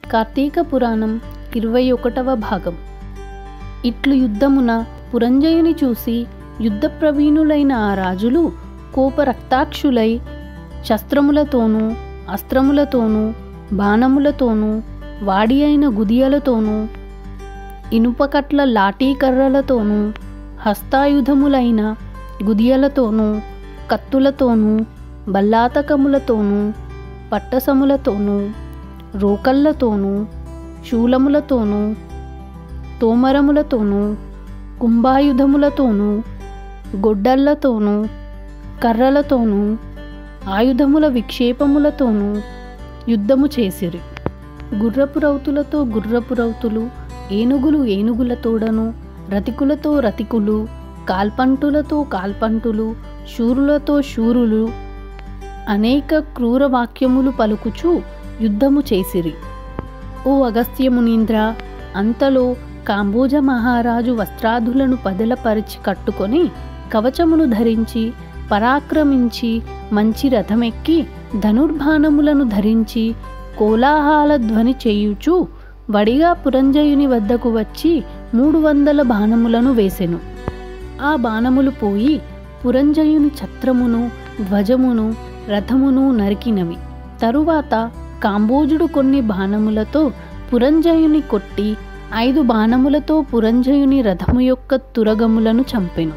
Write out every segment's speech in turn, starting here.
కార్తీక పురాణం ఇరవై ఒకటవ భాగం ఇట్లు యుద్ధమున పురంజయుని చూసి యుద్ధ ప్రవీణులైన ఆ రాజులు కోపరక్తాక్షులై శస్త్రములతోనూ అస్త్రములతోనూ బాణములతోనూ వాడి అయిన గుదియలతోనూ ఇనుపకట్ల లాఠీకర్రలతోనూ హస్తాయుధములైన గుదియలతోనూ కత్తులతోనూ బల్లాతకములతోనూ పట్టసములతోనూ రోకళ్ళతోనూ శూలములతోనూ తోమరములతోనూ కుంభాయుధములతోనూ గొడ్డళ్లతోనూ కర్రలతోనూ ఆయుధముల విక్షేపములతోనూ యుద్ధము చేసిరి గుర్రపు రౌతులతో గుర్రపు రౌతులు ఏనుగులు ఏనుగుల తోడను రతికులతో రతికులు కాల్పంటులతో కాల్పంటులు శూరులతో శూరులు అనేక క్రూర వాక్యములు పలుకుచు యుద్ధము చేసిరి ఓ అగస్త్యమునీంద్ర అంతలో కాంబోజ మహారాజు వస్త్రాదులను పదలపరిచి కట్టుకొని కవచమును ధరించి పరాక్రమించి మంచి రథమెక్కి ధనుర్బాణములను ధరించి కోలాహల ధ్వని చేయుచు వడిగా పురంజయుని వద్దకు వచ్చి మూడు వందల బాణములను వేసెను ఆ బాణములు పోయి పురంజయుని ఛత్రమును ధ్వజమును రథమును నరికినవి తరువాత కాంబోజుడు కొన్ని బాణములతో పురంజయుని కొట్టి ఐదు బాణములతో పురంజయుని రథము యొక్క తురగములను చంపెను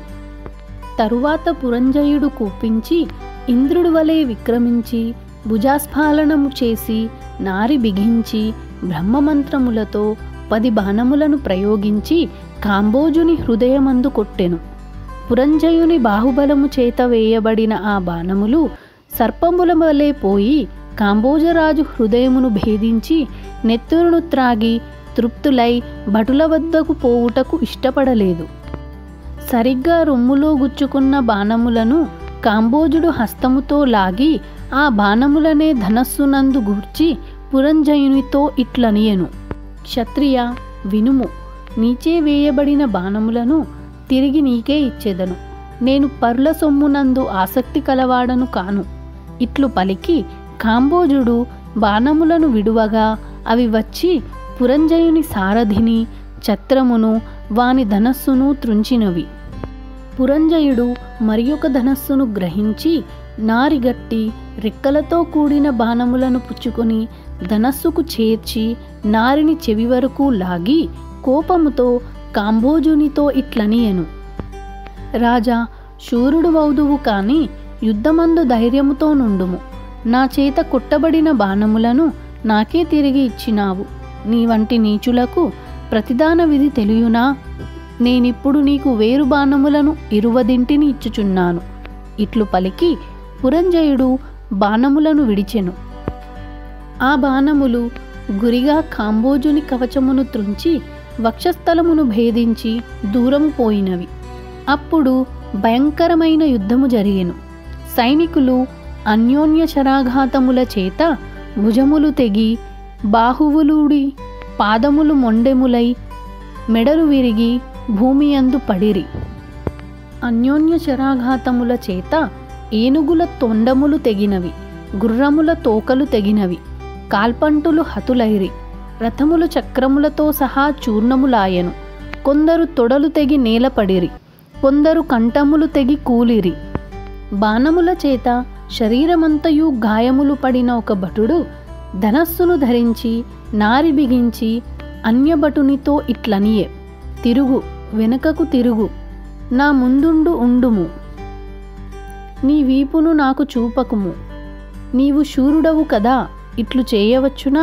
తరువాత పురంజయుడు కూపించి ఇంద్రుడి వలె విక్రమించి భుజాస్ఫాలనము చేసి నారి బిగించి బ్రహ్మమంత్రములతో పది బాణములను ప్రయోగించి కాంబోజుని హృదయమందు కొట్టెను పురంజయుని బాహుబలము చేత వేయబడిన ఆ బాణములు సర్పముల వలె పోయి కాంబోజరాజు హృదయమును భేదించి నెత్తురును త్రాగి తృప్తులై భటుల వద్దకు పోవుటకు ఇష్టపడలేదు సరిగ్గా రొమ్ములో గుచ్చుకున్న బాణములను కాంబోజుడు హస్తముతో లాగి ఆ బాణములనే ధనస్సునందు గూర్చి పురంజయునితో ఇట్లనియెను క్షత్రియ వినుము నీచే వేయబడిన బాణములను తిరిగి నీకే ఇచ్చేదను నేను పరుల సొమ్మునందు ఆసక్తి కలవాడను కాను ఇట్లు పలికి కాంబోజుడు బాణములను విడువగా అవి వచ్చి పురంజయుని సారథిని ఛత్రమును వాని ధనస్సును త్రుంచినవి పురంజయుడు మరి ఒక ధనస్సును గ్రహించి నారిగట్టి రెక్కలతో కూడిన బాణములను పుచ్చుకొని ధనస్సుకు చేర్చి నారిని చెవి వరకు లాగి కోపముతో కాంబోజునితో ఇట్లనియెను రాజా శూరుడు వౌదువు కాని యుద్ధమందు ధైర్యముతో నుండుము నా చేత కొట్టబడిన బాణములను నాకే తిరిగి ఇచ్చినావు నీ వంటి నీచులకు ప్రతిదాన విధి తెలియునా నేనిప్పుడు నీకు వేరు బాణములను ఇరువదింటిని ఇచ్చుచున్నాను ఇట్లు పలికి పురంజయుడు బాణములను విడిచెను ఆ బాణములు గురిగా కాంబోజుని కవచమును త్రుంచి వక్షస్థలమును భేదించి దూరము పోయినవి అప్పుడు భయంకరమైన యుద్ధము జరిగెను సైనికులు అన్యోన్య శరాఘాతముల చేత భుజములు తెగి బాహువులుడి పాదములు మొండెములై మెడలు విరిగి భూమి అందు పడిరి అన్యోన్య శరాఘాతముల చేత ఏనుగుల తొండములు తెగినవి గుర్రముల తోకలు తెగినవి కాల్పంటులు హతులైరి రథములు చక్రములతో సహా చూర్ణములాయెను కొందరు తొడలు తెగి నేలపడిరి కొందరు కంఠములు తెగి కూలిరి బాణముల చేత శరీరమంతయు గాయములు పడిన ఒక భటుడు ధనస్సును ధరించి నారి బిగించి అన్యభటునితో ఇట్లనియే తిరుగు వెనుకకు తిరుగు నా ముందుండు ఉండుము నీ వీపును నాకు చూపకుము నీవు శూరుడవు కదా ఇట్లు చేయవచ్చునా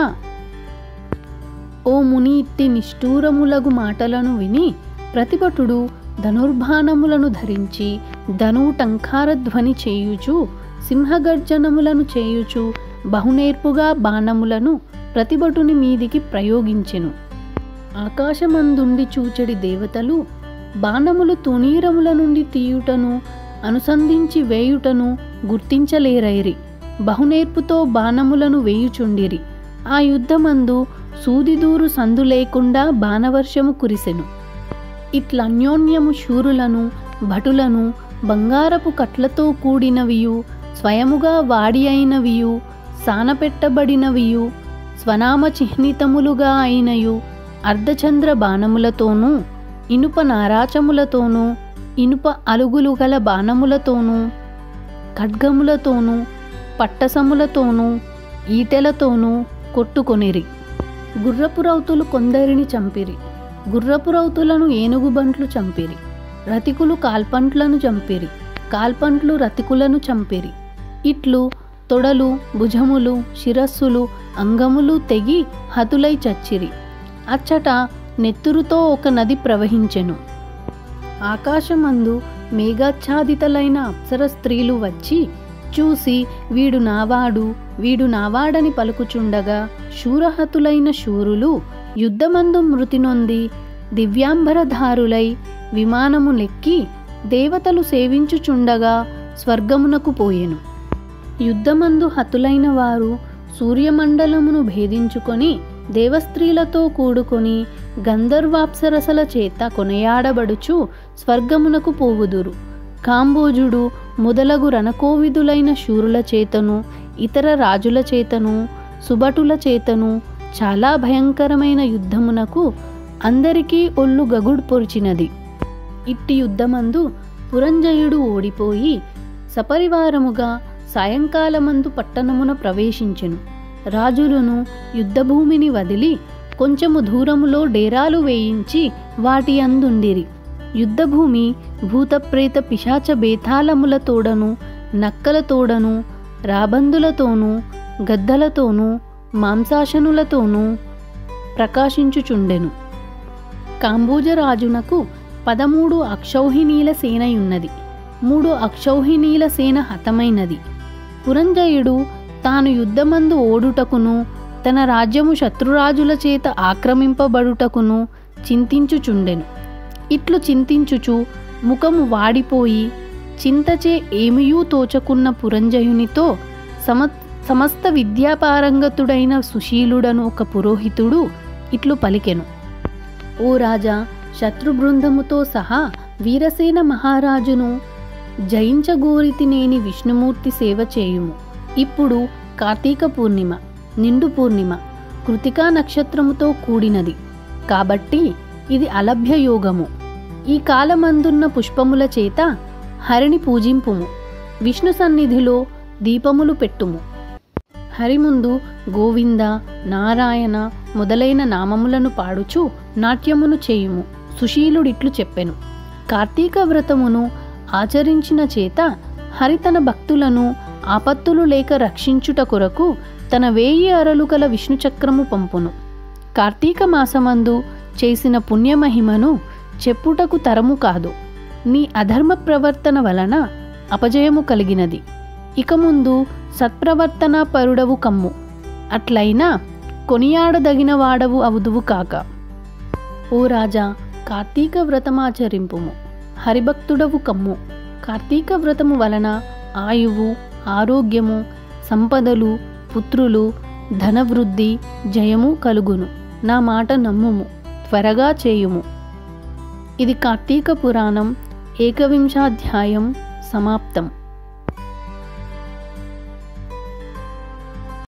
ఓ ముని ఇట్టి నిష్ఠూరములగు మాటలను విని ప్రతిభటుడు ధనుర్బాణములను ధరించి ధనుటంకారధ్వని చేయుచు సింహగర్జనములను చేయుచు బహునేర్పుగా బాణములను ప్రతిభటుని మీదికి ప్రయోగించెను ఆకాశమందుండి చూచెడి దేవతలు బాణములు తునీరముల నుండి తీయుటను అనుసంధించి వేయుటను గుర్తించలేరైరి బహునేర్పుతో బాణములను వేయుచుండిరి ఆ యుద్ధమందు సూదిదూరు సందు లేకుండా బాణవర్షము కురిసెను ఇట్లన్యోన్యము శూరులను భటులను బంగారపు కట్లతో కూడినవియు స్వయముగా వాడి అయినవియు సానపెట్టబడినవియు స్వనామ చిహ్నితములుగా అయినయు అర్ధచంద్ర బాణములతోనూ ఇనుప నారాచములతోనూ ఇనుప అలుగులు గల బాణములతోనూ ఖడ్గములతోనూ పట్టసములతోనూ ఈటెలతోనూ కొట్టుకొనిరి గుర్రపురౌతులు కొందరిని చంపిరి గుర్రపురౌతులను ఏనుగుబంట్లు చంపిరి రతికులు కాల్పంట్లను చంపిరి కాల్పంట్లు రతికులను చంపిరి ఇట్లు తొడలు భుజములు శిరస్సులు అంగములు తెగి హతులై చచ్చిరి అచ్చట నెత్తురుతో ఒక నది ప్రవహించెను ఆకాశమందు మేఘాచ్ఛాదితలైన అప్సర స్త్రీలు వచ్చి చూసి వీడు నావాడు వీడు నావాడని పలుకుచుండగా శూరహతులైన శూరులు యుద్ధమందు మృతి నొంది దివ్యాంబరధారులై విమానము నెక్కి దేవతలు సేవించుచుండగా స్వర్గమునకు పోయెను యుద్ధమందు హతులైన వారు సూర్యమండలమును భేదించుకొని దేవస్త్రీలతో కూడుకొని గంధర్వాప్సరసల చేత కొనయాడబడుచు స్వర్గమునకు పోవుదురు కాంబోజుడు మొదలగు రణకోవిదులైన శూరుల చేతను ఇతర రాజుల చేతను సుభటుల చేతను చాలా భయంకరమైన యుద్ధమునకు అందరికీ ఒళ్ళు గగుడు పొరిచినది ఇట్టి యుద్ధమందు పురంజయుడు ఓడిపోయి సపరివారముగా సాయంకాలమందు పట్టణమున ప్రవేశించెను రాజులను యుద్ధభూమిని వదిలి కొంచెము దూరములో డేరాలు వేయించి వాటి అందుండిరి యుద్ధభూమి భూతప్రేత పిశాచ బేతాళములతోడను నక్కలతోడను రాబందులతోనూ గద్దలతోనూ మాంసాశనులతోనూ ప్రకాశించుచుండెను కాంబోజరాజునకు పదమూడు అక్షౌహిణీల సేనయున్నది మూడు అక్షౌహిణీల సేన హతమైనది పురంజయుడు తాను యుద్ధమందు ఓడుటకును తన రాజ్యము శత్రురాజుల చేత ఆక్రమింపబడుటకును చింతించుచుండెను ఇట్లు చింతించుచు ముఖము వాడిపోయి చింతచే ఏమియూ తోచకున్న పురంజయునితో సమ సమస్త విద్యాపారంగతుడైన సుశీలుడను ఒక పురోహితుడు ఇట్లు పలికెను ఓ రాజా శత్రుబృందముతో సహా వీరసేన మహారాజును జయించగోరితినేని విష్ణుమూర్తి సేవ చేయుము ఇప్పుడు కార్తీక పూర్ణిమ నిండు పూర్ణిమ కృతికా నక్షత్రముతో కూడినది కాబట్టి ఇది అలభ్య యోగము ఈ కాలమందున్న పుష్పముల చేత హరిని పూజింపుము విష్ణు సన్నిధిలో దీపములు పెట్టుము హరి ముందు గోవింద నారాయణ మొదలైన నామములను పాడుచు నాట్యమును చేయుము సుశీలుడిట్లు చెప్పెను కార్తీక వ్రతమును ఆచరించిన చేత హరి తన భక్తులను ఆపత్తులు లేక రక్షించుట కొరకు తన వేయి అరలు గల విష్ణుచక్రము పంపును కార్తీక మాసమందు చేసిన పుణ్యమహిమను చెప్పుటకు తరము కాదు నీ అధర్మ ప్రవర్తన వలన అపజయము కలిగినది ఇక ముందు సత్ప్రవర్తన పరుడవు కమ్ము అట్లయినా కొనియాడదగిన వాడవు అవుదువు కాక ఓ రాజా కార్తీక వ్రతమాచరింపుము హరిభక్తుడవు కమ్ము కార్తీక వ్రతము వలన ఆయువు ఆరోగ్యము సంపదలు పుత్రులు ధనవృద్ధి జయము కలుగును నా మాట నమ్ముము త్వరగా చేయుము ఇది కార్తీక పురాణం ఏకవింశాధ్యాయం సమాప్తం